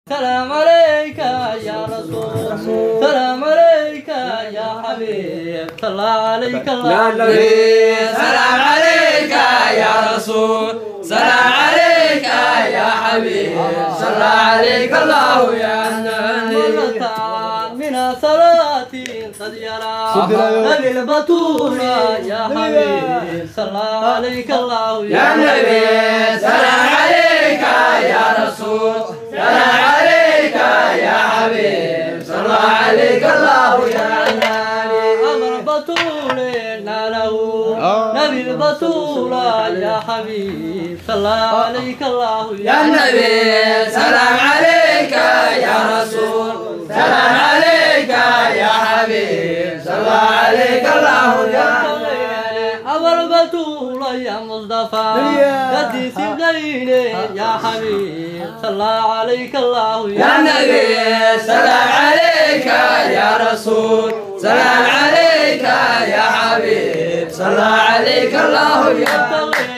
سلام عليك يا رسول سلام عليك يا حبيب صلى عليك الله سلام عليك يا رسول سلام عليك يا حبيب صلى عليك الله يا نبي مرة من صلاتي قد يرى نبي البطول يا حبيب صلى عليك الله يا نبي سلام عليك يا رسول سلام عليك يا حبيب صلى عليك الله يا نبي أمر بطول له نبي البطول يا حبيب صلى عليك الله يا نبي سلام عليك يا رسول سلام عليك يا حبيب صلى عليك الله يا أمر بطول يا مصطفى قدي سيدين يا حبيب صلى عليك الله يا نبي سلام عليك يا رسول سلام عليك يا حبيب صلى عليك الله يا نبي